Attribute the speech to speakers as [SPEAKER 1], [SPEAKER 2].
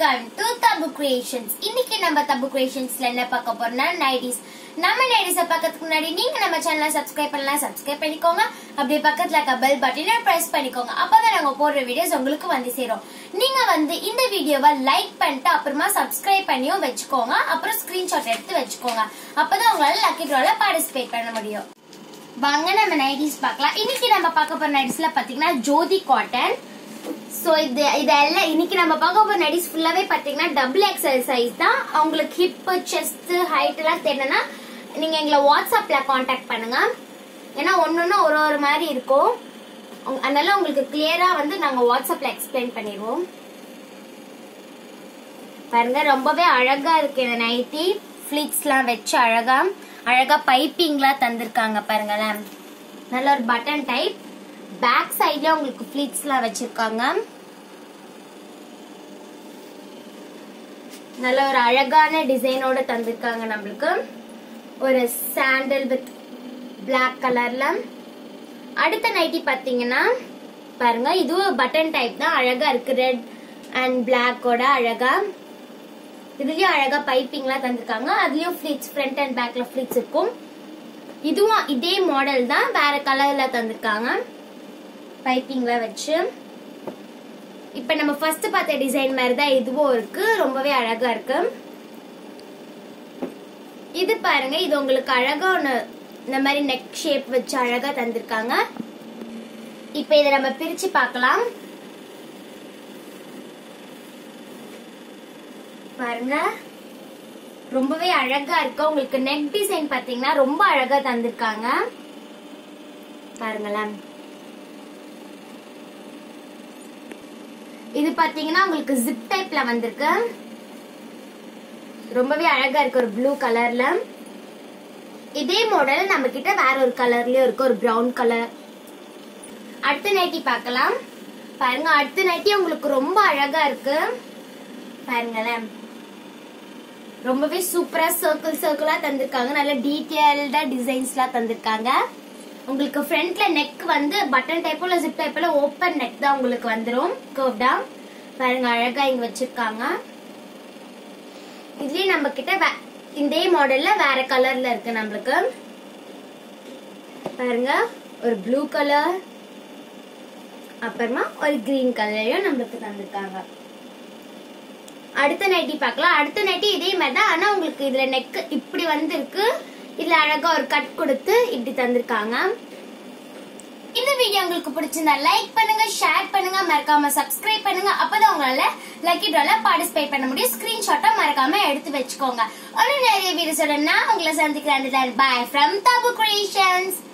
[SPEAKER 1] welcome to tabu creations இன்னைக்கு நம்ம தபு கிரியேஷன்ஸ்ல என்ன பார்க்க போறோம்னா நைடிஸ் நம்ம நைடிஸ பார்க்கறதுக்கு முன்னாடி நீங்க நம்ம சேனலை சப்ஸ்கிரைப் பண்ணலாம் சப்ஸ்கிரைப் பண்ணிக்கோங்க அப்படியே பக்கத்துல இருக்க பெல் பட்டனை பிரஸ் பண்ணிக்கோங்க அப்பதான் நாங்க போடுற வீடியோஸ் உங்களுக்கு வந்து சேரும் நீங்க வந்து இந்த வீடியோவை லைக் பண்ணிட்டு அப்புறமா சப்ஸ்கிரைப் பண்ணியும் வச்சுக்கோங்க அப்புறம் ஸ்கிரீன்ஷாட் எடுத்து வச்சுக்கோங்க அப்பதான் உங்களால லக்கி ட்ரால பார்ட்டிசிபேட் பண்ண முடியும் வாங்க நம்ம நைட்டிஸ் பார்க்கலாம் இன்னைக்கு நம்ம பார்க்க போற நைட்டிஸ்ல பாத்தீங்கன்னா ஜோதி காட்டன் சோ இது இதெல்லாம் இன்னைக்கு நம்ம பார்க்க போற நைட்டிஸ் ஃபுல்லாவே பாத்தீங்கன்னா டபுள் எக்ஸல் சைஸ் தான் அவங்களுக்கு ஹிப் செஸ்ட் ஹைட் எல்லாம் தெரியணும்னா நீங்க எங்களை வாட்ஸ்அப்ல காண்டாக்ட் பண்ணுங்க ஏன்னா ஒன்னொன்னு ஒரு ஒரு மாதிரி இருக்கும் உங்க- அதனால உங்களுக்கு கிளியரா வந்து நாங்க வாட்ஸ்அப்ல எக்ஸ்பிளைன் பண்ணிடுவோம் பாருங்க ரொம்பவே அழகா இருக்கு இந்த நைட்டி ஃபிளிக்ஸ்லாம் வச்சு அழகா அழகா பைப்பிங்லாம் தந்திருக்காங்க பாருங்களேன் நல்ல ஒரு பட்டன் டைப் பேக் சைட்ல உங்களுக்கு ஃபிளிக்ஸ்லாம் வச்சிருக்காங்க நல்ல ஒரு அழகான டிசைனோட தந்திருக்காங்க நம்மளுக்கு ஒரு சாண்டல் வித் Black கலர்ல அடுத்த நைட்டி பாத்தீங்கன்னா பாருங்க இதுவும் பட்டன் டைப் தான் அழகா இருக்கு ரெட் அண்ட் பிளாக்கோட அழகா இதுலயும் அழகா பைப்பிங்லாம் தந்திருக்காங்க அதுலயும் ஃபிளிட்ஸ் ஃப்ரண்ட் அண்ட் பேக்ல ஃபிளிட்ஸ் இருக்கும் இதுவும் இதே மாடல் தான் வேற கலர்ல தந்திருக்காங்க பைப்பிங்ல வச்சு இப்ப நம்ம ஃபர்ஸ்ட் பார்த்த டிசைன் மாதிரி தான் இதுவும் இருக்கு ரொம்பவே அழகா இருக்கு இது பாருங்க இது உங்களுக்கு அழகா ஒண்ணு இந்த மாதிரி நெக் ஷேப் வச்சு அழகா தந்திருக்காங்க இப்ப இதை நம்ம பிரிச்சு பார்க்கலாம் பாருங்க ரொம்பவே அழகா இருக்கு உங்களுக்கு நெக் டிசைன் பாத்தீங்கன்னா ரொம்ப அழகா தந்திருக்காங்க பாருங்களேன் இது பாத்தீங்கன்னா உங்களுக்கு ஜிப் டைப்ல வந்திருக்கு ரொம்பவே அழகா இருக்கு ஒரு ப்ளூ கலர்ல இதே மாடல் நம்ம கிட்ட வேற ஒரு கலர்லயும் இருக்கு ஒரு பிரவுன் கலர் அடுத்த நைட்டி பார்க்கலாம் பாருங்க அடுத்த நைட்டி உங்களுக்கு ரொம்ப அழகா இருக்கு பாருங்களேன் ரொம்பவே சூப்பரா சர்க்கிள் சர்க்கிளா தந்திருக்காங்க நல்ல டீடைல்டா டிசைன்ஸ்லாம் தந்திருக்காங்க உங்களுக்கு ஃப்ரண்ட்ல நெக் வந்து பட்டன் டைப் இல்ல ஜிப் டைப்ல ஓப்பன் நெக் தான் உங்களுக்கு வந்துரும் கர்வ்டா பாருங்க அழகா இங்க வச்சிருக்காங்க இதுலயே நம்ம கிட்ட வே- இதே மாடல்ல வேற கலர்ல இருக்கு நம்மளுக்கு பாருங்க ஒரு ப்ளூ கலர் அப்புறமா ஒரு கிரீன் கலரையும் நம்மளுக்கு தந்திருக்காங்க அடுத்த நைட்டி பார்க்கலாம் அடுத்த நைட்டி இதே மாதிரி தான் ஆனா உங்களுக்கு இதுல நெக் இப்படி வந்திருக்கு இதுல அழகா ஒரு கட் கொடுத்து இப்படி தந்திருக்காங்க இந்த வீடியோ உங்களுக்கு பிடிச்சிருந்தா லைக் பண்ணுங்க ஷேர் பண்ணுங்க மறக்காம சப்ஸ்கிரைப் பண்ணுங்க அப்பதான் உங்களால லக்கி ட்ரால பார்ட்டிசிபேட் பண்ண முடியும் ஸ்கிரீன்ஷாட்டா மறக்காம எடுத்து வச்சுக்கோங்க இன்னும் நிறைய வீடியோஸோட நான் உங்களை சந்திக்கிறேன் பாய் ஃப்ரம் தாபு கிரியேஷன்ஸ்